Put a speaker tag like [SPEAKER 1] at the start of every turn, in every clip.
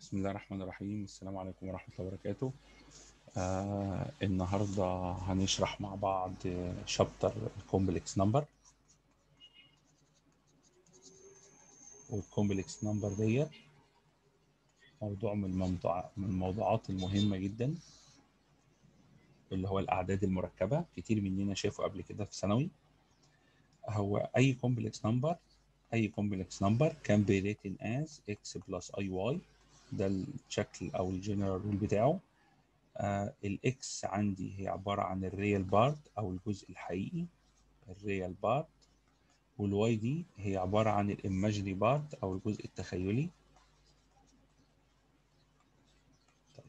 [SPEAKER 1] بسم الله الرحمن الرحيم السلام عليكم ورحمة الله وبركاته آه النهاردة هنشرح مع بعض شابتر الكومبلكس نمبر والكومبلكس نمبر ديت موضوع من الموضوع من الموضوعات المهمة جدا اللي هو الأعداد المركبة كتير مننا شافوا قبل كده في ثانوي هو أي كومبلكس نمبر أي كومبلكس نمبر كان بي ريتن از x بلس اي واي ده الشكل او الجنرال رول بتاعه آه الاكس عندي هي عباره عن الريال بارت او الجزء الحقيقي الريال بارت والواي دي هي عباره عن الايماجينري بارت او الجزء التخيلي طيب.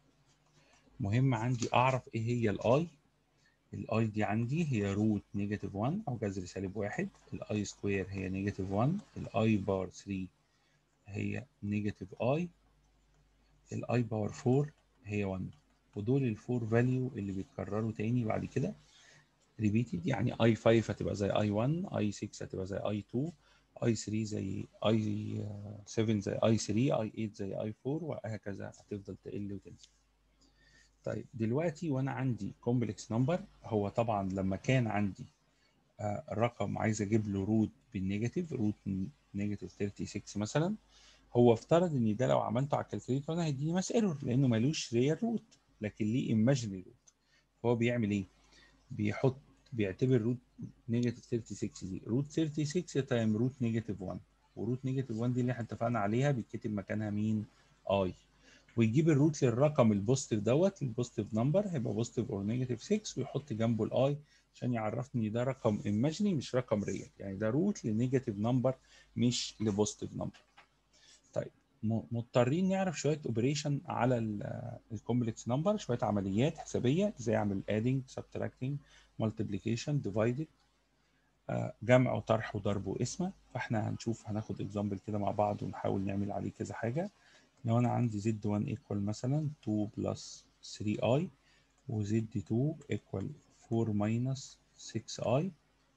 [SPEAKER 1] مهم عندي اعرف ايه هي الاي الاي دي عندي هي روت نيجاتيف 1 او جذر سالب واحد الاي سكوير هي نيجاتيف 1 الاي بار 3 هي نيجاتيف اي الاي باور 4 هي 1 ودول الفور فاليو اللي بيتكرروا تاني بعد كده ريبيتد يعني اي 5 هتبقى زي اي 1 اي 6 هتبقى زي اي 2 اي 3 زي اي 7 زي اي 3 اي 8 زي اي 4 وهكذا هتفضل تقل وتنزل طيب دلوقتي وانا عندي كومبلكس نمبر هو طبعا لما كان عندي آه رقم عايز اجيب له روت بالنيجاتيف روت نيجاتيف 36 مثلا هو افترض ان ده لو عملته على الكالكوليتر انا هيديني ماس ايرور لانه ملوش ريال روت لكن ليه ايماجينري روت فهو بيعمل ايه؟ بيحط بيعتبر روت نيجاتيف 36 دي روت 36 تايم روت نيجاتيف 1 وروت نيجاتيف 1 دي اللي احنا اتفقنا عليها بيتكتب مكانها مين؟ اي ويجيب الروت للرقم البوزيتيف دوت البوزيتيف نمبر هيبقى بوزيتيف اور نيجاتيف 6 ويحط جنبه الاي عشان يعرفني ده رقم ايماجيني مش رقم ريال يعني ده روت لنيجاتيف نمبر مش لبوزيتيف نمبر طيب مضطرين نعرف شويه اوبريشن على الكومبلكس نمبر شويه عمليات حسابيه ازاي اعمل ادنج سبتراكتنج مالتيبليكيشن ديفايدد جمع وطرح وضرب وقسمه فاحنا هنشوف هناخد اكزامبل كده مع بعض ونحاول نعمل عليه كذا حاجه لو انا عندي زد 1 ايكوال مثلا 2 بلس 3 اي وزد 2 ايكوال 4 ماينس 6 اي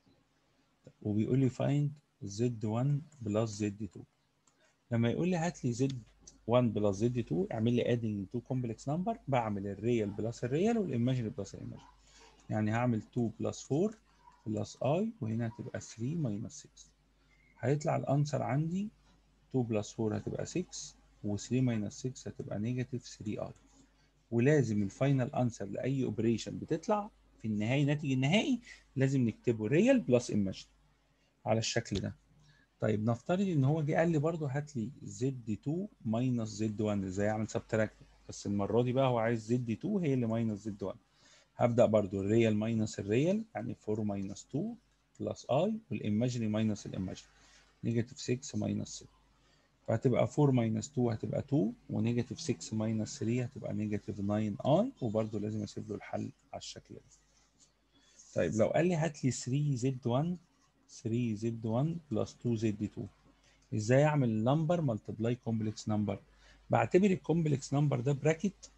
[SPEAKER 1] وبيقول لي فايند زد 1 بلس زد 2 لما يقول لي هات لي زد 1 بلس زد 2 اعمل لي ادنج تو كومبلكس نمبر بعمل الريال بلس الريال والايماجينري بلس الايماجينري يعني هعمل 2 بلس 4 بلس اي وهنا هتبقى 3 ماينس 6 هيطلع الانسر عندي 2 بلس 4 هتبقى 6 و3 ماينس 6 هتبقى نيجاتيف 3 اي ولازم الفاينل انسر لاي اوبريشن بتطلع في النهايه الناتج النهائي لازم نكتبه ريال بلس ايماجينري على الشكل ده طيب نفترض ان هو جه قال لي برضه هات لي زد 2 ماينس زد 1 ازاي اعمل سبتراكت بس المره دي بقى هو عايز زد 2 هي اللي ماينس زد 1 هبدا برضه الريال ماينس الريال يعني 4 ماينس 2 بلس اي والايماجينري ماينس الايماجينري نيجاتيف 6 ماينس 6 فهتبقى 4 ماينس 2 هتبقى 2 ونيجاتيف 6 ماينس 3 هتبقى نيجاتيف 9 اي وبرضه لازم اسيب له الحل على الشكل ده طيب لو قال لي هات لي 3 زد 1 3 زد 1 بلس 2 زد 2 ازاي اعمل نمبر ملتبلاي كومبلكس نمبر بعتبر الكومبلكس نمبر ده براكت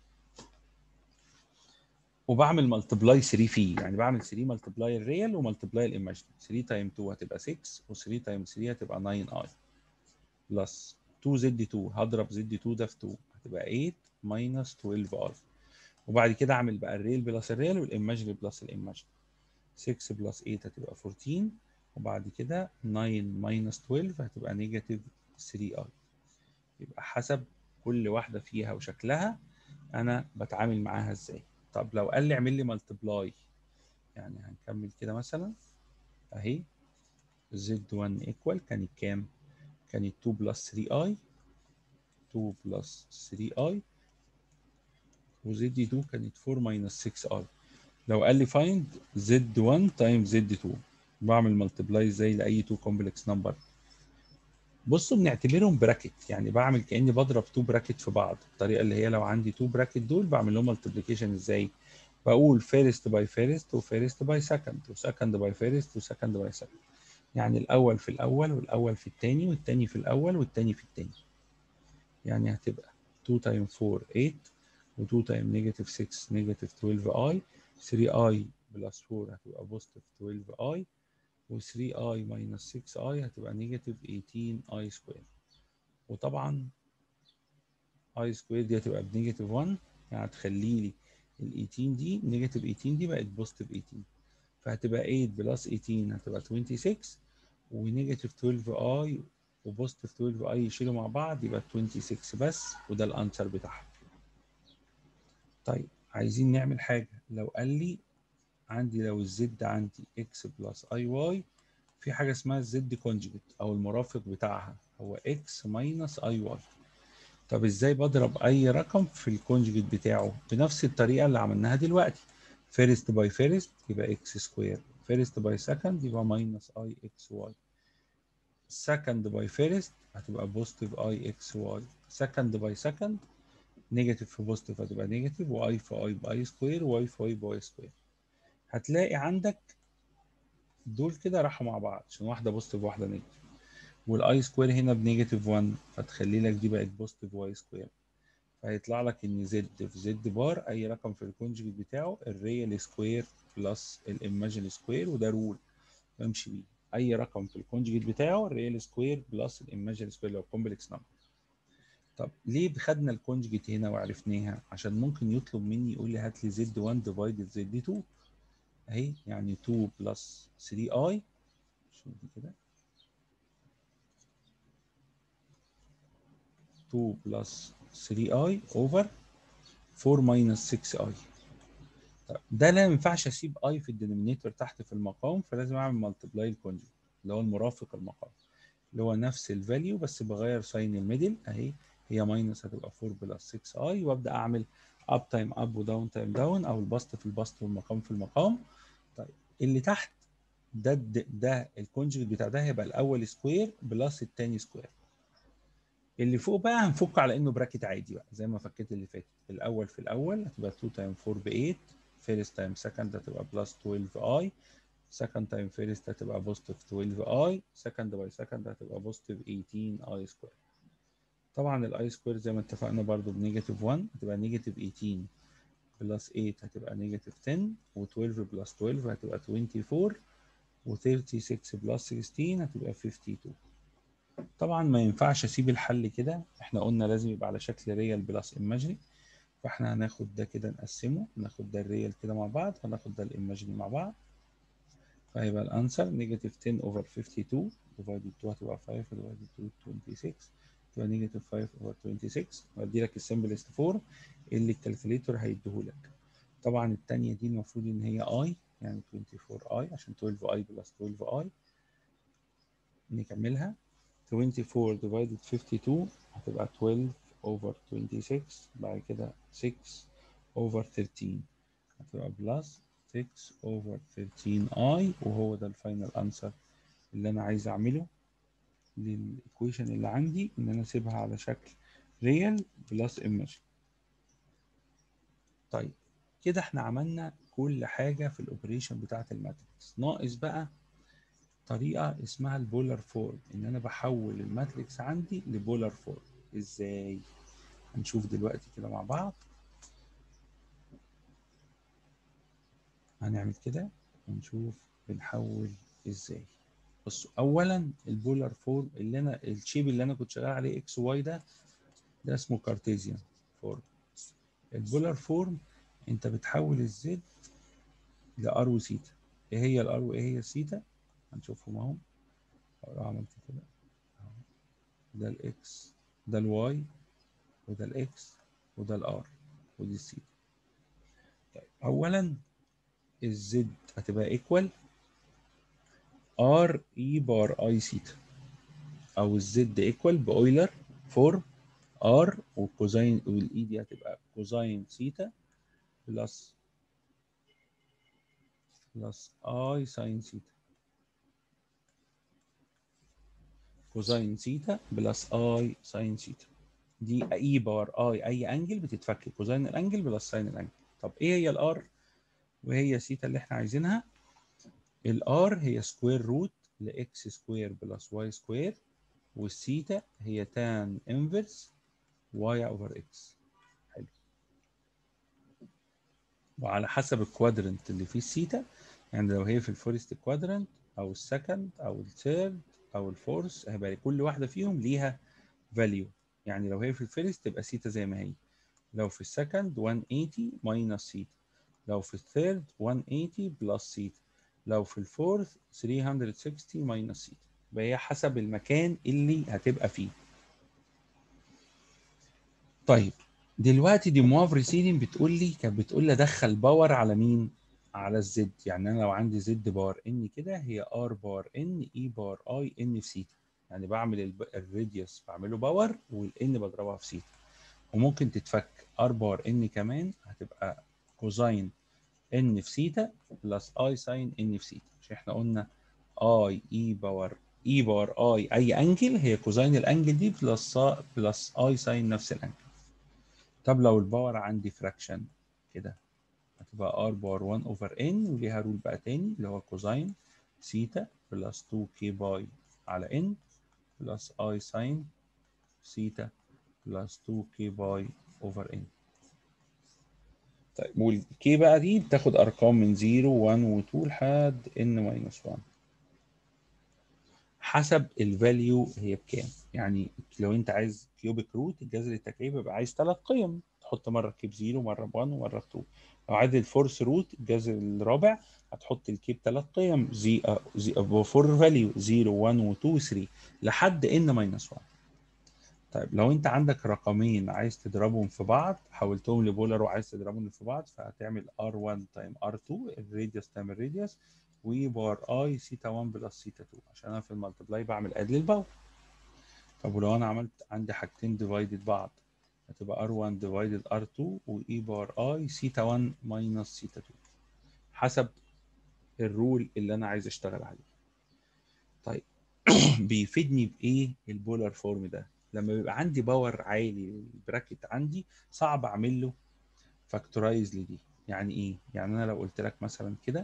[SPEAKER 1] وبعمل ملتبلاي 3 فيه يعني بعمل 3 ملتبلاي الريال وملتبلاي الايماجينري 3 تايم 2 هتبقى 6 و3 تايم 3 هتبقى 9 اي بلس 2 زد 2 هضرب زد 2 ده في 2 هتبقى 8 ماينس 12 اي وبعد كده اعمل بقى الريال بلس الريال والايماجينري بلس الايماجينري 6 بلس 8 هتبقى 14 وبعد كده 9 ماينس 12 هتبقى نيجاتيف 3 اي يبقى حسب كل واحدة فيها وشكلها أنا بتعامل معاها إزاي طب لو قال لي اعمل لي ملتبلاي يعني هنكمل كده مثلا أهي زد 1 ايكوال كانت كام؟ كانت 2 بلس 3 اي 2 بلس 3 اي وزد 2 كانت 4 ماينس 6 اي لو قال لي فايند زد 1 تايم زد 2 بعمل ملتبلاي ازاي لاي تو كومبلكس نمبر بصوا بنعتبرهم براكت يعني بعمل كاني بضرب تو براكت في بعض الطريقه اللي هي لو عندي تو براكت دول بعمل لهم ملتبليكيشن ازاي بقول فيرست باي فيرست وفيرست باي سكند وسكند باي فيرست وسكند باي سكند يعني الاول في الاول والاول في الثاني والثاني في الاول والثاني في الثاني يعني هتبقى 2 تايم 4 8 و2 تايم نيجاتيف 6 نيجاتيف 12 اي 3 اي بلس 4 هتبقى بوزيتيف 12 اي و3 اي ماينس 6 اي هتبقى نيجاتيف 18 اي سكوير وطبعا اي سكوير دي هتبقى بنيجاتيف 1 يعني هتخلي لي ال 18 دي نيجاتيف 18 دي بقت بوزيتيف 18 فهتبقى 8 بلس 18 هتبقى 26 ونيجاتيف 12 اي وبوزيتيف 12 اي يشيلوا مع بعض يبقى 26 بس وده الانسر بتاعها طيب عايزين نعمل حاجه لو قال لي عندي لو الزد عندي اكس بلس اي واي في حاجه اسمها الزد كونجوجيت او المرافق بتاعها هو اكس ماينس اي واي طب ازاي بضرب اي رقم في الكونجوجيت بتاعه بنفس الطريقه اللي عملناها دلوقتي فيرست باي فيرست يبقى اكس سكوير فيرست باي سكند يبقى ماينس اي اكس واي سكند باي فيرست هتبقى بوزيتيف اي اكس واي سكند باي سكند نيجاتيف في بوزيتيف هتبقى نيجاتيف واي في اي باي سكوير واي في اي باي سكوير هتلاقي عندك دول كده راحوا مع بعض عشان واحده بوزيتيف وواحده نيجاتيف والاي سكوير هنا بنيجاتيف 1 فتخلي لك دي بقت بوزيتيف واي سكوير فهيطلع لك ان زد في زد بار اي رقم في الكونجكت بتاعه الريال سكوير بلس الايماجين سكوير وده رول بمشي بيه اي رقم في الكونجكت بتاعه الريال سكوير بلس الايماجين سكوير لو كومبلكس نمبر طب ليه خدنا الكونجكت هنا وعرفناها عشان ممكن يطلب مني يقول لي هات لي زد 1 ديفايدد زد 2 اهي يعني 2 بلس 3 اي شوف دي كده 2 بلس 3 اي اوفر 4 ماينس 6 اي طب ده لا ينفعش اسيب اي في الدينومينيتور تحت في المقام فلازم اعمل ملتبلاي الكونجكت اللي هو المرافق المقام اللي هو نفس الفاليو بس بغير ساين الميدل اهي هي ماينس هتبقى 4 بلس 6 اي وابدا اعمل اب تايم اب وداون تايم داون او البسط في البسط والمقام في المقام طيب اللي تحت ده ده, ده الكونجكت بتاع ده هيبقى الاول سكوير بلس الثاني سكوير اللي فوق بقى هنفك على انه براكت عادي بقى زي ما فكيت اللي فاتت الاول في الاول هتبقى 2 تايم 4 ب 8 فيرست تايم سكند هتبقى بلس 12 اي سكند تايم فيرست هتبقى بوزيتيف 12 اي سكند باي سكند هتبقى بوزيتيف 18 اي سكوير طبعا الاي سكوير زي ما اتفقنا برضو بنيجاتيف 1 هتبقى نيجاتيف 18 بلس 8 هتبقى نيجاتيف 10 و12 بلس 12 هتبقى 24 و36 بلس 16 هتبقى 52 طبعا ما ينفعش اسيب الحل كده احنا قلنا لازم يبقى على شكل ريال بلس ايماجيني فاحنا هناخد ده كده نقسمه ناخد ده الريال كده مع بعض هناخد ده الايماجيني مع بعض فهيبقى الانسر نيجاتيف 10 اوفر 52 ديفايدد 2 هتبقى 5 ديفايدد 2 26 تبقى نيجاتيف 5 اوفر 26 وادي لك السمبلست 4 اللي الكالكوليتور هيديهولك طبعا الثانيه دي المفروض ان هي اي يعني 24 اي عشان 12 اي بلس 12 اي نكملها 24 divided 52 هتبقى 12 over 26 بعد كده 6 over 13 هتبقى بلس 6 over 13 i وهو ده الفاينل انسر اللي انا عايز اعمله للايكويشن اللي عندي ان انا اسيبها على شكل ريال بلس ايماجين طيب كده احنا عملنا كل حاجه في الاوبريشن بتاعه الماتريكس ناقص بقى طريقه اسمها البولار فورم ان انا بحول الماتريكس عندي لبولار فورم ازاي هنشوف دلوقتي كده مع بعض هنعمل كده ونشوف بنحول ازاي بصوا اولا البولار فورم اللي انا الشيب اللي انا كنت شغال عليه اكس واي ده ده اسمه كارتيزيان فورم البولار فورم انت بتحول الزد لار وسيتا ايه هي الار وايه هي السيتا هنشوفهم اهو لو عملت كده اهو ده الاكس ده الواي وده الاكس وده الار ودي السيتا طيب اولا الزد هتبقى ايكوال ار اي بار اي سيتا او الزد ايكوال باويلر فورم ار وكوزين والاي دي هتبقى كوزين سيتا بلس بلس اي ساين سيتا كوزين سيتا بلس اي ساين سيتا دي اي بار اي اي انجل بتتفك كوزين الانجل بلس ساين الانجل طب ايه هي الار وهي سيتا اللي احنا عايزينها الار هي سكوير روت لاكس سكوير بلس واي سكوير والسيتا هي تان انفرس واي اوفر اكس حلو وعلى حسب الكوادرنت اللي فيه السيتا يعني لو هي في الفورست كوادرنت او السكند او الثيرد او الفورس هيبقى كل واحده فيهم ليها فاليو يعني لو هي في الفيرست تبقى سيتا زي ما هي لو في السكند 180 ماينس سيتا لو في الثيرد 180 بلس سيتا لو في الفورث 360 ماينس سيتا يبقى هي حسب المكان اللي هتبقى فيه طيب دلوقتي دي موف ريسيدنج بتقول لي كانت بتقول لي ادخل باور على مين على الزد يعني انا لو عندي زد باور ان كده هي ار باور ان اي باور اي ان في سيتا يعني بعمل الراديوس بعمله باور والان بضربها في سيتا وممكن تتفك ار باور ان كمان هتبقى كوزاين ان في سيتا بلس اي ساين ان في سيتا عشان احنا قلنا اي اي باور اي باور اي اي انجل هي كوزاين الانجل دي بلس بلس اي ساين نفس الانجل طب لو الباور عندي فراكشن كده هتبقى ار باور 1 اوفر ان وليها رول بقى تاني اللي هو كوزاين سيتا بلس 2 كي باي على ان بلس اي ساين سيتا بلس 2 كي باي اوفر ان طيب والكي بقى دي بتاخد ارقام من 0 1 و2 لحد ان ماينس 1 حسب الفاليو هي بكام يعني لو انت عايز كيوبيك روت الجذر التكعيب يبقى عايز ثلاث قيم تحط مره كيب 0 مره 1 ومره 2 لو عايز الفورس روت الجذر الرابع هتحط الكيب ثلاث قيم زي فور فاليو 0 1 و2 و3 لحد ان ماينس 1 طيب لو انت عندك رقمين عايز تضربهم في بعض حولتهم لبولر وعايز تضربهم في بعض فهتعمل R1 تايم R2 الراديوس تايم الراديوس وبار اي سيتا 1 بلس سيتا 2 عشان انا في المالتبلاي بعمل اد للباور طب ولو انا عملت عندي حاجتين ديفايدد بعض هتبقى R1 ديفايدد R2 واي بار اي سيتا 1 ماينس سيتا 2 حسب الرول اللي انا عايز اشتغل عليه طيب بيفيدني بايه البولار فورم ده لما بيبقى عندي باور عالي البراكت عندي صعب اعمل له فاكتورايز لدي يعني ايه يعني انا لو قلت لك مثلا كده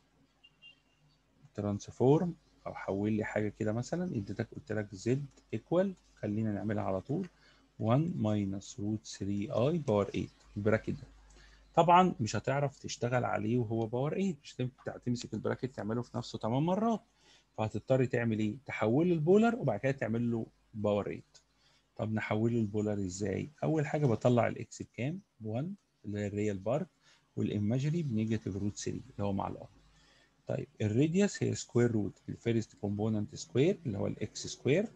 [SPEAKER 1] ترانسفورم او حول لي حاجه كده مثلا اديتك قلت لك زد ايكوال خلينا نعملها على طول 1 ماينس روت 3 اي باور 8 البراكت ده طبعا مش هتعرف تشتغل عليه وهو باور 8 مش هتنفع تمسك البراكت تعمله في نفسه 8 مرات فهتضطر تعمل ايه تحوله البولر وبعد كده تعمل له باور 8 طب نحوله البولر ازاي اول حاجه بطلع الاكس بكام 1 اللي هي الريال بارت والايماجري بنيجاتيف روت 3 اللي هو مع الار طيب الراديوس هي سكوير روت الفيرست كومبوننت سكوير اللي هو الاكس سكوير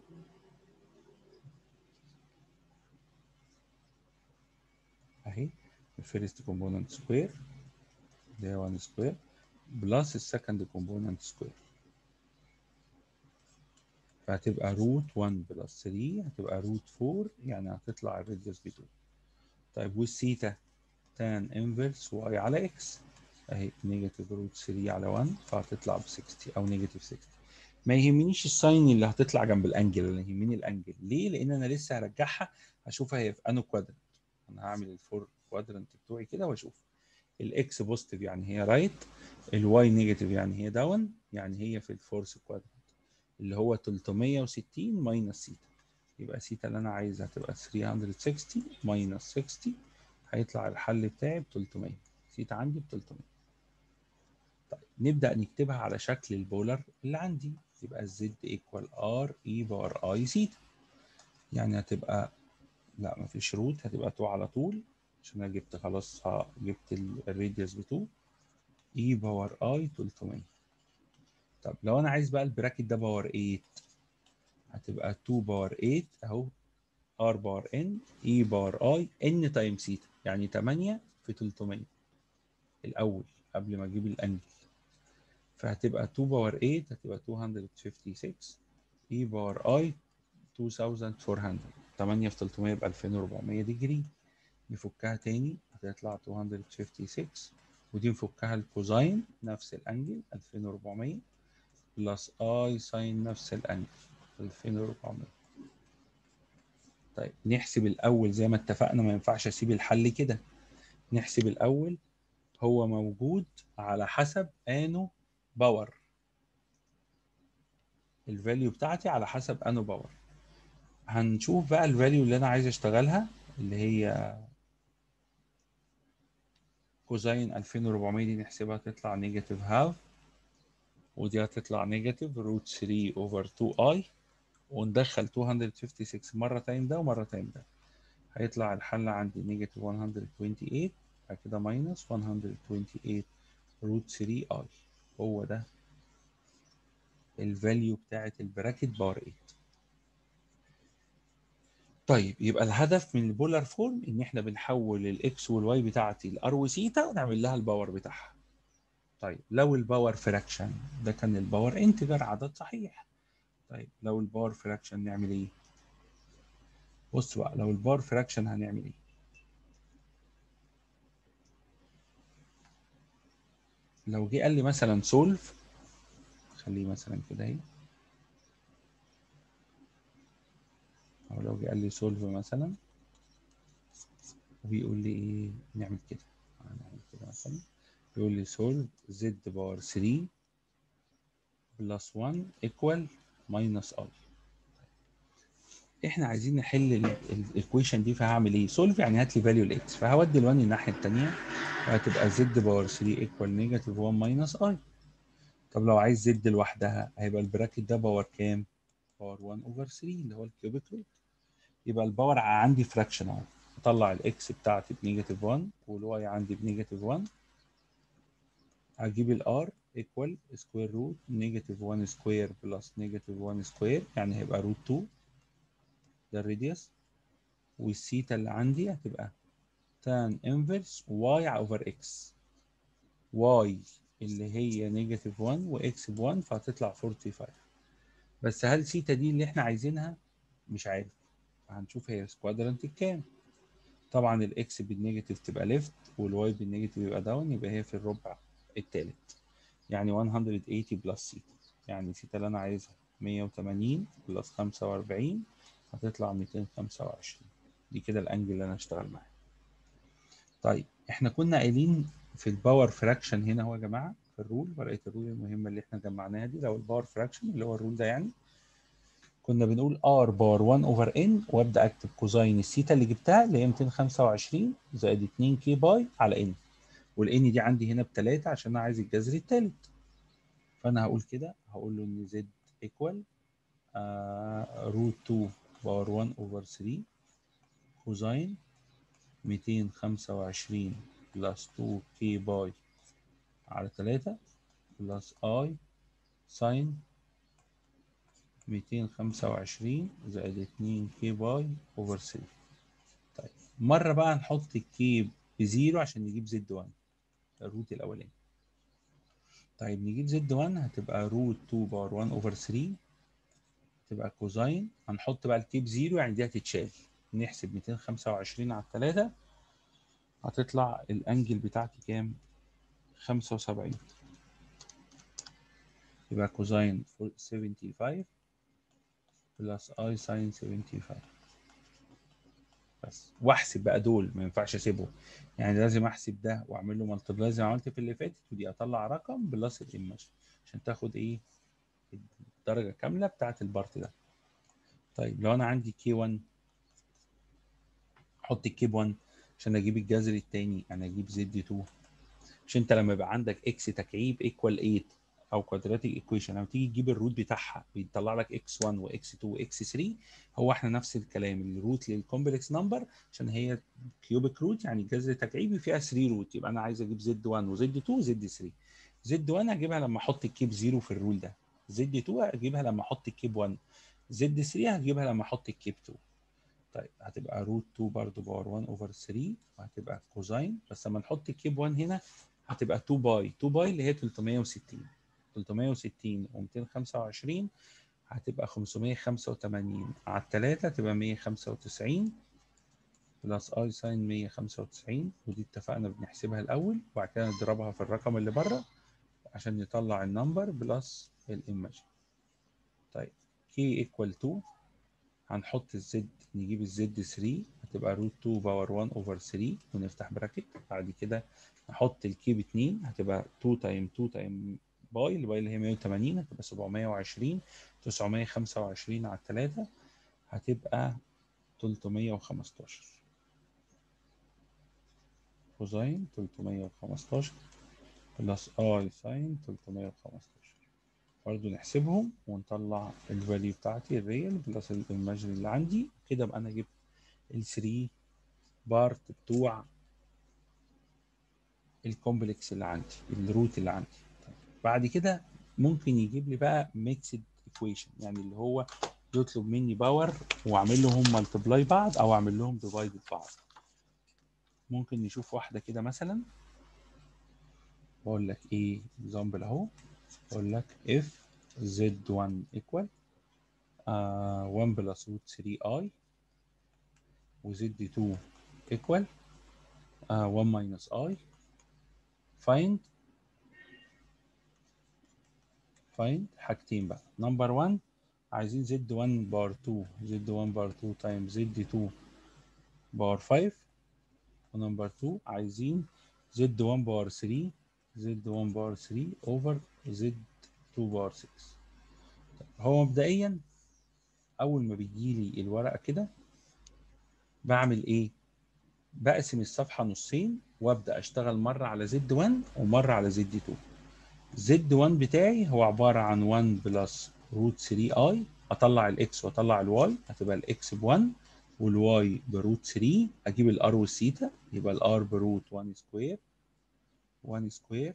[SPEAKER 1] اهي الفيرست كومبوننت سكوير اللي هي 1 سكوير بلس السكند كومبوننت سكوير فهتبقى روت 1 بلس 3 هتبقى روت 4 يعني هتطلع الراديوس ب 2 طيب والثيتا تان انفرس واي على اكس اهي نيجاتيف روت 3 على 1 فهتطلع ب 60 او نيجاتيف 60 ما يهمنيش الساين اللي هتطلع جنب الانجل اللي يهمني الانجل ليه؟ لان انا لسه هرجعها اشوفها هي في انو كوادرنت انا هعمل الفور كوادرنت بتوعي كده واشوف الاكس بوزيتيف يعني هي رايت الواي نيجاتيف يعني هي داون يعني هي في الفورث كوادرنت اللي هو 360 ماينس سيتا يبقى سيتا اللي انا عايزها هتبقى 360 ماينس 60 هيطلع الحل بتاعي ب 300 سيتا عندي ب 300 طيب نبدا نكتبها على شكل البولر اللي عندي يبقى الزد ايكوال ار اي بار اي سيتا يعني هتبقى لا مفيش روت هتبقى 2 على طول عشان انا جبت خلاص جبت الراديوس ب 2 اي باور اي 300 طب لو انا عايز بقى البراكت ده باور 8 هتبقى 2 باور 8 اهو ار باور ان اي باور اي ان تايم سيتا يعني 8 في 300 الاول قبل ما اجيب الانجل فهتبقى 2 باور 8 هتبقى 256 اي باور اي 2400 8 في 300 يبقى 2400 ديجري نفكها تاني هتطلع 256 ودي نفكها الكوزاين نفس الانجل 2400 بلس اي ساين نفس الانجل 2400 طيب نحسب الاول زي ما اتفقنا ما ينفعش اسيب الحل كده نحسب الاول هو موجود على حسب انو باور الفاليو بتاعتي على حسب انو باور هنشوف بقى الفاليو اللي انا عايز اشتغلها اللي هي كوزين 2400 دي نحسبها تطلع نيجاتيف هاف ودي هتطلع نيجاتيف روت 3 اوفر 2 اي وندخل 256 مرة تايم ده ومرة تايم ده هيطلع الحل عندي نيجاتيف 128 بعد كده ماينس 128 روت 3 اي هو ده الفاليو بتاعت البراكت باور 8 طيب يبقى الهدف من البولار فورم ان احنا بنحول الاكس والواي بتاعتي لار وثيتا ونعمل لها الباور بتاعها طيب لو الباور فراكشن ده كان الباور انتجر عدد صحيح طيب لو الباور فراكشن نعمل ايه بص بقى لو الباور فراكشن هنعمل ايه لو جه قال لي مثلا سولف خليه مثلا كده اهي او لو جه قال لي سولف مثلا وبيقول لي ايه نعمل كده نعمل كده مثلا بيقول لي سولف زد باور 3 بلس 1 ايكوال ماينس اي احنا عايزين نحل الايكويشن دي فهعمل ايه سولف يعني هات لي فاليو الاكس فهودي ال1 الناحيه الثانيه وهتبقى زد باور 3 ايكوال نيجاتيف 1 ماينس اي طب لو عايز زد لوحدها هيبقى البراكت ده باور كام باور 1 اوفر 3 اللي هو الكيوبيك روت يبقى الباور عندي فراكشن اهو اطلع الاكس بتاعتي بنيجاتيف 1 والواي عندي بنيجاتيف 1 هجيب الار ايكوال سكوير روت نيجاتيف 1 سكوير بلس نيجاتيف 1 سكوير يعني هيبقى روت 2 ده الراديوس والثيتا اللي عندي هتبقى تان انفرس واي اوفر اكس واي اللي هي نيجاتيف 1 واكس ب 1 فهتطلع 45 بس هل ثيتا دي اللي احنا عايزينها مش عارف هنشوف هي سكوادرنت كام طبعا الاكس بالنيجاتيف تبقى ليفت والواي بالنيجاتيف يبقى داون يبقى هي في الربع الثالث يعني 180 بلس ثيتا يعني ثيتا اللي انا عايزها 180 بلس 45 هتطلع 225 دي كده الانجل اللي انا هشتغل معاه طيب احنا كنا قايلين في الباور فراكشن هنا اهو يا جماعه في الرول ورقه الرول المهمه اللي احنا جمعناها دي لو الباور فراكشن اللي هو الرول ده يعني كنا بنقول ار باور 1 اوفر ان وابدا اكتب كوزاين الثيتا اللي جبتها اللي هي 225 زائد 2 كي باي على ان والان دي عندي هنا بثلاثه عشان انا عايز الجذر الثالث فانا هقول كده هقول له ان زد ايكوال روت 2 باور 1 اوفر 3 كوزاين 225 بلس 2 كي باي على 3 بلس اي ساين 225 زائد 2 كي باي اوفر 3 طيب مرة بقى نحط الكي بزيرو عشان نجيب زد 1 الروت الأولاني طيب نجيب زد 1 هتبقى روت 2 باور 1 اوفر 3 تبقى كوزاين هنحط بقى الكي بزيرو يعني دي هتتشال نحسب 225 على 3 هتطلع الانجل بتاعتي كام 75 يبقى كوزاين 75 بلس اي ساين 75 بس واحسب بقى دول ما ينفعش اسيبهم يعني لازم احسب ده واعمل له مالتبلاي زي ما عملت في اللي فاتت ودي اطلع رقم بلس الايمج عشان تاخد ايه الدرجه كامله بتاعت البارت ده طيب لو انا عندي كي 1 احط الكي 1 عشان اجيب الجذر الثاني يعني اجيب زد 2 عشان انت لما يبقى عندك اكس تكعيب ايكوال 8 او كوادراتيك ايكويشن لما تيجي تجيب الروت بتاعها بيطلع لك اكس 1 واكس 2 واكس 3 هو احنا نفس الكلام الروت للكومبلكس نمبر عشان هي كيوبيك روت يعني جذر تكعيبي فيها 3 روت يبقى انا عايز اجيب زد 1 وزد 2 وزد 3 زد 1 هجيبها لما احط الكيب 0 في الرول ده زد 2 هجيبها لما احط الكيب 1 زد 3 هجيبها لما احط الكيب 2 طيب هتبقى روت 2 برضه باور 1 اوفر 3 وهتبقى كوزاين بس لما نحط الكيب 1 هنا هتبقى 2 باي 2 باي اللي هي 360 360 و225 هتبقى 585 على التلاتة تبقى 195 بلس اي ساين 195 ودي اتفقنا بنحسبها الاول وبعد كده نضربها في الرقم اللي بره عشان نطلع النمبر بلس الايمج طيب كي ايكوال 2 هنحط الزد نجيب الزد 3 هتبقى روت 2 باور 1 اوفر 3 ونفتح براكت بعد كده نحط الكي ب 2 هتبقى 2 تايم 2 تايم باي الباي اللي هي 180 هتبقى 720 925 على 3 هتبقى 315 كوزاين 315 بلس اي ساين 315 برضو نحسبهم ونطلع الفاليو بتاعتي الريال بلس الايماجري اللي عندي كده ابقى انا جبت ال 3 بارت بتوع الكومبلكس اللي عندي الروت اللي عندي طيب. بعد كده ممكن يجيب لي بقى ميكسد ايكويشن يعني اللي هو يطلب مني باور واعمل لهم ملتبلاي بعض او اعمل لهم ديفايد بعض ممكن نشوف واحده كده مثلا بقول لك ايه اكزامبل اهو بقول لك if z1 equal uh, 1 plus root 3i و z2 equal uh, 1 minus i find find حاجتين بقى نمبر 1 عايزين z1 بار 2 z1 بار 2 times z2 بار 5 ونمبر 2 عايزين z1 بار 3 z1 بار 3 over z2 بار 6 هو مبدئيا اول ما بيجيلي الورقه كده بعمل ايه بقسم الصفحه نصين وابدا اشتغل مره على زد 1 ومره على زد 2 زد 1 بتاعي هو عباره عن 1 بلس روت 3 اي اطلع الاكس واطلع الواي هتبقى الاكس ب 1 والواي بروت 3 اجيب الار والثيتا يبقى الار بروت 1 سكوير 1 سكوير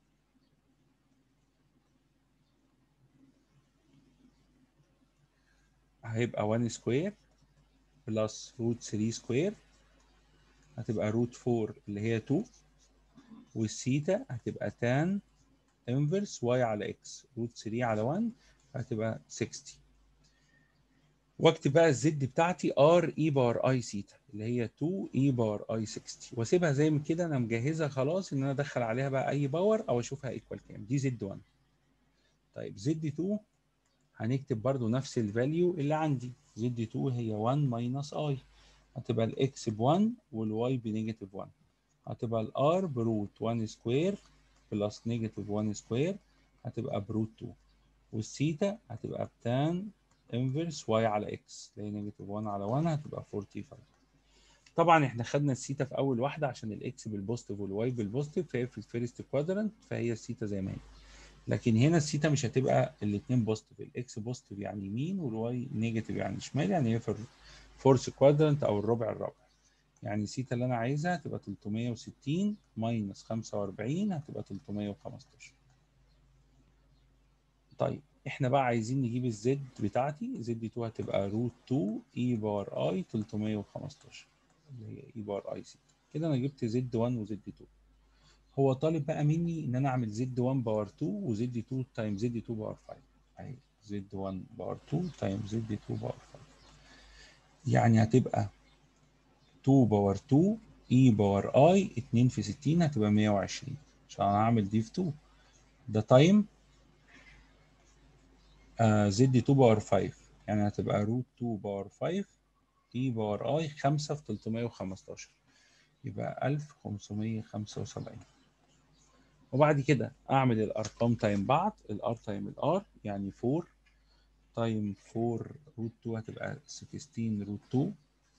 [SPEAKER 1] هيبقى 1 سكوير بلس روت 3 سكوير هتبقى روت 4 اللي هي 2 والثيتا هتبقى تان انفرس واي على اكس روت 3 على 1 هتبقى 60 واكتب بقى الزد بتاعتي ار اي بار اي سيتا اللي هي 2 اي بار اي 60 واسيبها زي ما كده انا مجهزها خلاص ان انا ادخل عليها بقى اي باور او اشوفها ايكوال كام دي زد 1 طيب زد 2 هنكتب برضو نفس الفاليو اللي عندي زد 2 هي 1 ماينس اي هتبقى الاكس ب 1 والواي بنيجاتيف 1 هتبقى الار بروت 1 سكوير بلس نيجاتيف 1 سكوير هتبقى بروت 2 والثيتا هتبقى بتان انفرس واي على اكس اللي هي نيجاتيف 1 على 1 هتبقى 45 طبعا احنا خدنا الثيتا في اول واحده عشان الاكس بالبوزيتيف والواي بالبوزيتيف فهي في الفيرست كوادرنت فهي الثيتا زي ما هي لكن هنا الثيتا مش هتبقى الاثنين بوزيتيف الاكس بوزيتيف يعني يمين والواي نيجاتيف يعني شمال يعني هي في الفورث كوادرنت او الربع الرابع يعني الثيتا اللي انا عايزها هتبقى 360 ماينس 45 هتبقى 315 طيب احنا بقى عايزين نجيب الزد بتاعتي زد 2 هتبقى روت 2 اي بار اي 315 اللي هي اي بار اي سي كده انا جبت زد 1 وزد 2 هو طالب بقى مني ان انا اعمل زد 1 باور 2 وزد 2 تايم زد 2 باور 5 اهي زد 1 باور 2 تايم زد 2 باور 5 يعني هتبقى 2 باور 2 اي باور اي 2 في 60 هتبقى 120 عشان اعمل دي في 2 ده تايم آه زد 2 باور 5 يعني هتبقى روت 2 باور 5 اي باور اي 5 في 315 يبقى 1575 وبعد كده اعمل الارقام تايم بعض الار تايم الار يعني 4 تايم 4 روت 2 هتبقى 16 روت 2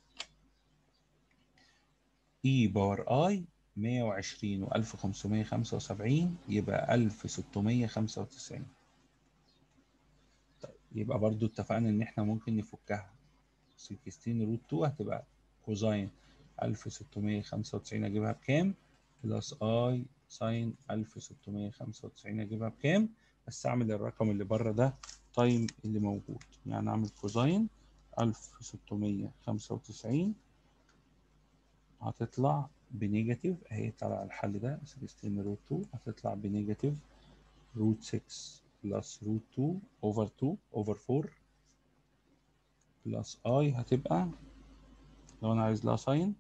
[SPEAKER 1] اي باور اي 120 و 1575 يبقى 1695 طيب يبقى برضو اتفقنا ان احنا ممكن نفكها 16 روت 2 هتبقى كوزاين 1695 اجيبها بكام بلس اي ساين 1695 اجيبها بكام بس اعمل الرقم اللي بره ده تايم اللي موجود يعني اعمل كوزاين 1695 هتطلع بنيجاتيف اهي طلع الحل ده 16 روت 2 هتطلع بنيجاتيف روت 6 بلس روت 2 اوفر 2 اوفر 4 بلس اي هتبقى لو انا عايز لها ساين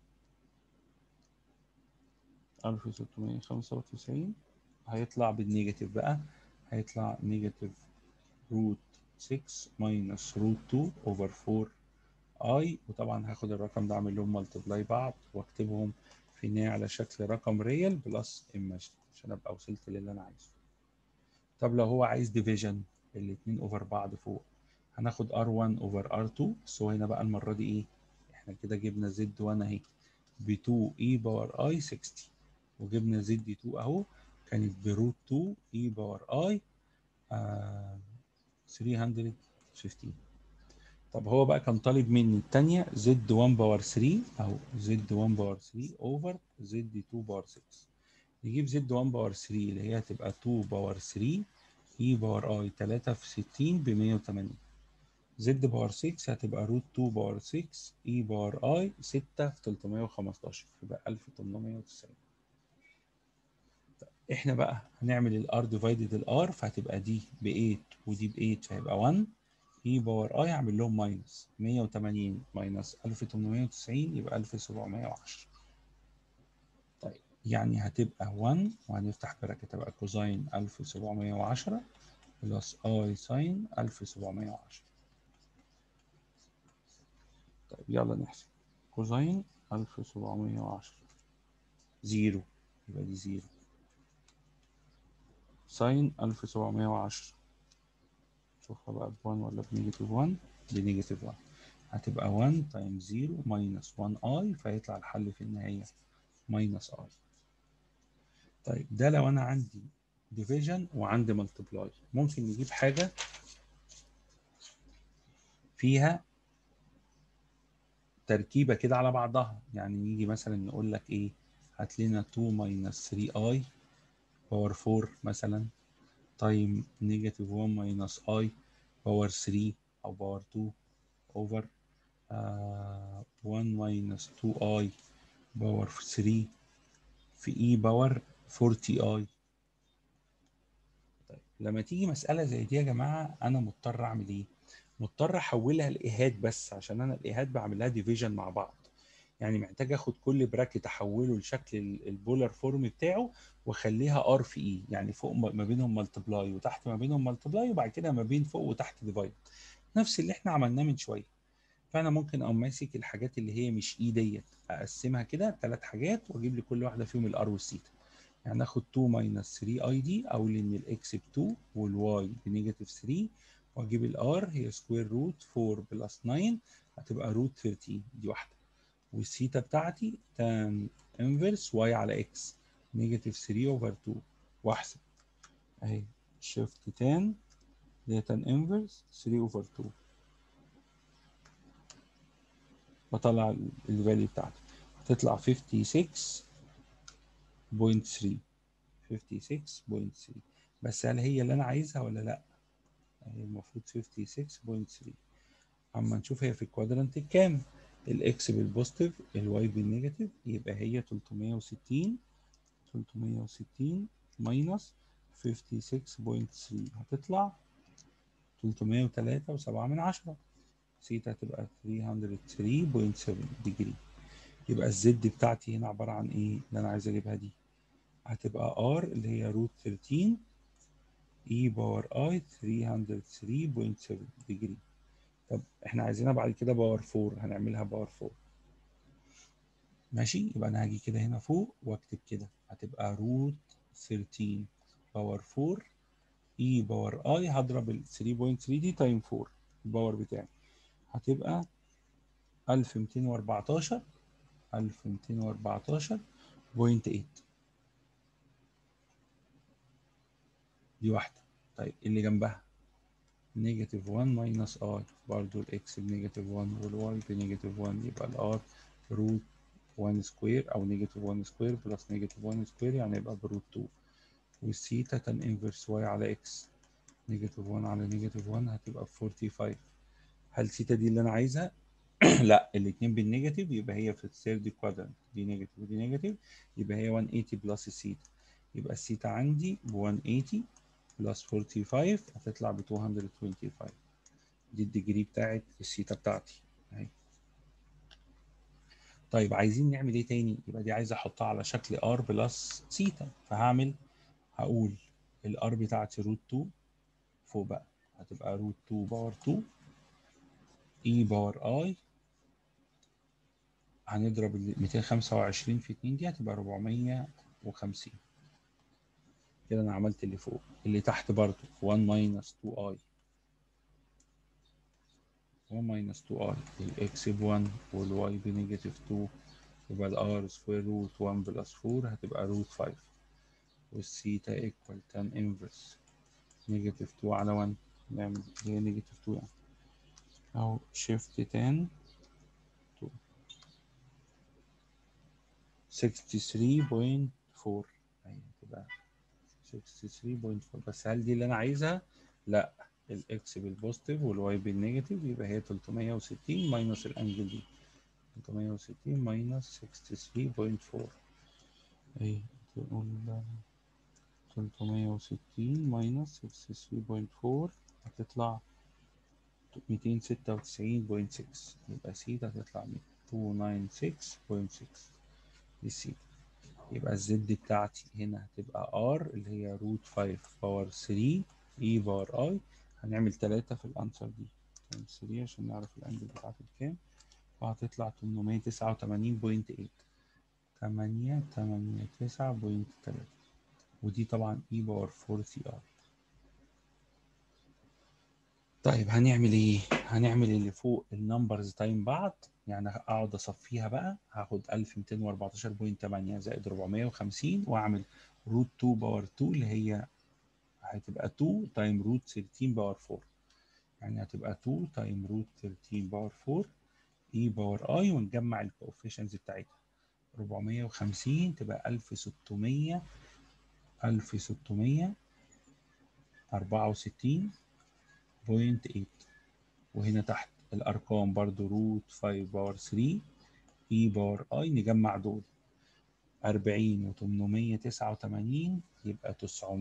[SPEAKER 1] 1695 هيطلع بالنيجاتيف بقى هيطلع نيجاتيف روت 6 ماينس روت 2 اوفر 4 اي وطبعا هاخد الرقم ده اعمل لهم ملتبلاي بعض واكتبهم في النهايه على شكل رقم ريال بلس ايماجن عشان ابقى وصلت للي انا عايزه طب لو هو عايز ديفيجن الاثنين اوفر بعض فوق هناخد R1 اوفر R2 بس هو هنا بقى المره دي ايه احنا كده جبنا زد 1 اهي ب 2 اي باور اي 60 وجبنا زد 2 اهو كانت بروت 2 اي باور اي آه 315 طب هو بقى كان طالب مني الثانيه زد 1 باور 3 او زد 1 باور 3 اوفر زد 2 باور 6 نجيب زد 1 باور 3 اللي هي هتبقى 2 باور 3 اي باور اي 3 في 60 ب 180 زد باور 6 هتبقى روت 2 باور 6 اي باور اي 6 في 315 يبقى 1890 احنا بقى هنعمل الار ديفايدد الار فهتبقى دي ب 8 ودي ب 8 فهيبقى 1 اي باور اي هعمل لهم ماينس 180 ماينس 1890 يبقى 1710 طيب يعني هتبقى 1 وهنفتح براكت تبقى كوزاين 1710 بلس اي ساين 1710 طيب يلا نحسب كوزاين 1710 زيرو يبقى دي زيرو ساين 1710 شوفها بقى ب 1 ولا بنيجاتيف 1 بنيجاتيف 1 هتبقى 1 تايمز 0 ماينس 1 اي فيطلع الحل في النهاية ماينس اي طيب ده لو انا عندي ديفيجن وعندي ملتبلاي ممكن نجيب حاجة فيها تركيبة كده على بعضها يعني نيجي مثلا نقول لك ايه هات لنا 2 ماينس 3 اي باور 4 مثلا تايم نيجاتيف 1 ماينس اي باور 3 او باور 2 اوفر 1 ماينس 2 اي باور 3 في اي باور 40 اي طيب لما تيجي مسألة زي دي يا جماعة أنا مضطر أعمل إيه؟ مضطر أحولها لإيهاد بس عشان أنا الإيهاد بعملها ديفيجن مع بعض يعني محتاج اخد كل براكت احوله لشكل البولار فورم بتاعه واخليها ار في اي يعني فوق ما بينهم ملتبلاي وتحت ما بينهم ملتبلاي وبعد كده ما بين فوق وتحت ديفايد نفس اللي احنا عملناه من شويه فانا ممكن اقوم ماسك الحاجات اللي هي مش اي ديت اقسمها كده ثلاث حاجات واجيب لي كل واحده فيهم الار والثيتا يعني اخد 2 ماينس 3 اي دي اقول ان الاكس ب 2 والواي بنيجاتيف 3 واجيب الار هي سكوير روت 4 بلس 9 هتبقى روت 13 دي واحده والثيتا بتاعتي تان انفرس واي على اكس نيجاتيف 3 اوفر 2 واحسب اهي شيفت تان اللي هي تان انفرس 3 اوفر 2 بطلع الفاليو بتاعتي هتطلع 56.3 56.3 بس هل هي اللي انا عايزها ولا لا؟ هي المفروض 56.3 اما نشوف هي في الكوادرانت الكام الاكس بالبوزيتيف الواي بالنيجاتيف يبقى هي 360 360 ماينس 56.3 هتطلع 303 و7 من 10 سيتا هتبقى 303.7 ديجري يبقى الزد بتاعتي هنا عبارة عن ايه اللي انا عايز اجيبها دي هتبقى ار اللي هي روت 13 اي باور اي 303.7 ديجري طب احنا عايزينها بعد كده باور 4 هنعملها باور 4 ماشي يبقى انا هاجي كده هنا فوق واكتب كده هتبقى روت 13 باور 4 اي باور اي هضرب ال 3.3 دي تايم 4 الباور بتاعي هتبقى 1214 1214.8 دي واحدة طيب اللي جنبها نيجاتيف 1 ماينس ار برضو الاكس بنيجاتيف 1 والواي بنيجاتيف 1 يبقى الار روت 1 سكوير او نيجاتيف 1 سكوير بلس نيجاتيف 1 سكوير يعني يبقى بروت 2 والثيتا تان انفرس واي على اكس نيجاتيف 1 على نيجاتيف 1 هتبقى 45 هل ثيتا دي اللي انا عايزها؟ لا الاثنين بالنيجاتيف يبقى هي في الثيرد كوادرنت دي نيجاتيف ودي نيجاتيف يبقى هي 180 بلس الثيتا يبقى الثيتا عندي ب 180 بلس 45 هتطلع ب 225 دي الديجري بتاعت الثيتا بتاعتي اهي طيب عايزين نعمل ايه تاني يبقى دي عايز احطها على شكل ار بلس ثيتا فهعمل هقول الار بتاعتي روت 2 فوق بقى هتبقى روت 2 باور 2 اي باور اي هنضرب ال 225 في 2 دي هتبقى 450 كده انا عملت اللي فوق اللي تحت برضو 1 ماينس 2 اي 1 ماينس 2 اي الاكس ب 1 والواي بنيجاتيف 2 يبقى الار سكوير روت 1 بلس 4 هتبقى روت 5 والثيتا ايكوال تان انفرس نيجاتيف 2 على 1 نعمل هي نيجاتيف 2 يعني أو شيفت 10 2 63.4 أهي تبقى 63.4 بس هل دي اللي أنا عايزها؟ لأ الإكس بالبوزيتيف والواي بالنيجاتيف يبقى هي 360 ماينس الأنجل دي 360 ماينس 63.4 أهي تقول 360 ماينس 63.4 هتطلع 296.6 يبقى سيتا هتطلع 296.6 دي سيتا يبقى الزد بتاعتي هنا هتبقى ار اللي هي روت 5 باور 3 اي باور اي هنعمل 3 في الانسر دي 3 عشان نعرف الانجل بتاعتي بكام وهتطلع 889.8 8 8 9.3 ودي طبعا اي باور 4 سي ار طيب هنعمل ايه هنعمل اللي فوق النمبرز تايم بعض يعني اقعد اصفيها بقى هاخد 1214.8 زائد 450 واعمل روت 2 باور 2 اللي هي هتبقى 2 تايم روت 13 باور 4 يعني هتبقى 2 تايم روت 13 باور 4 اي باور اي ونجمع الكوفيشنز بتاعتها 450 تبقى 1600 1600 64 بوينت 8 وهنا تحت الأرقام برضو روت 5 باور 3 اي باور اي نجمع دول 40 و 889 يبقى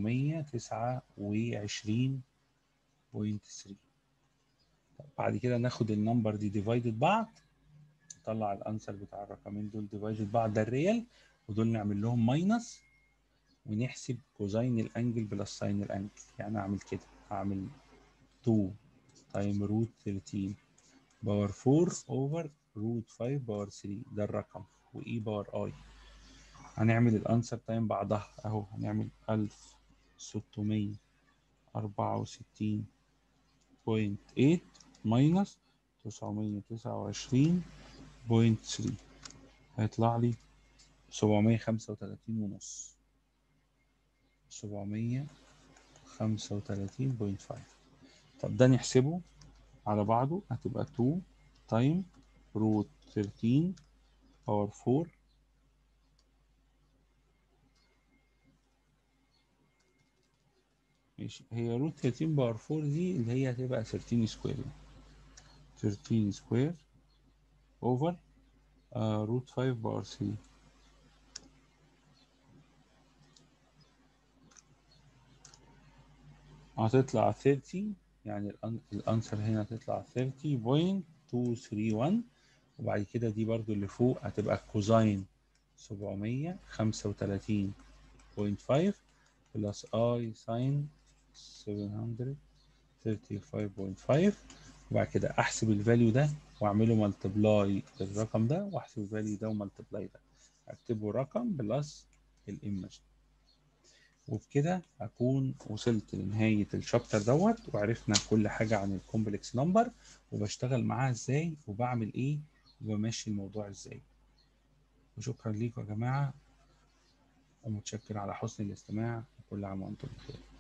[SPEAKER 1] 929.3 طب بعد كده ناخد النمبر دي ديفايدد بعض نطلع الانسر بتاع الرقمين دول ديفايدد بعض ده الريال ودول نعمل لهم ماينس ونحسب كوزين الانجل بلس ساين الانجل يعني اعمل كده هعمل 2 تايم روت 13 باور 4 اوفر روت 5 باور 3 ده الرقم واي باور اي هنعمل الانسر تايم بعضها اهو هنعمل 1664.8 ماينس 929.3 هيطلع لي 735 ونص 735.5 طب ده نحسبه على بعضه هتبقى 2 تايم روت 13 باور 4 ماشي هي روت 13 باور 4 دي اللي هي هتبقى 13 سكوير 13 سكوير اوفر روت 5 باور 3 هتطلع 30 يعني الانسر هنا هتطلع 30.231 وبعد كده دي برضو اللي فوق هتبقى كوزاين 735.5 بلس اي ساين 735.5 وبعد كده احسب الفاليو ده واعمله ملتبلاي بالرقم ده واحسب الفاليو ده وملتبلاي ده اكتبه رقم بلس الايمج وبكده اكون وصلت لنهايه الشابتر دوت وعرفنا كل حاجه عن الكومبلكس نمبر وبشتغل معاها ازاي وبعمل ايه وبمشي الموضوع ازاي وشكرا ليكم يا جماعه ومتشكر على حسن الاستماع وكل عام وانتم بخير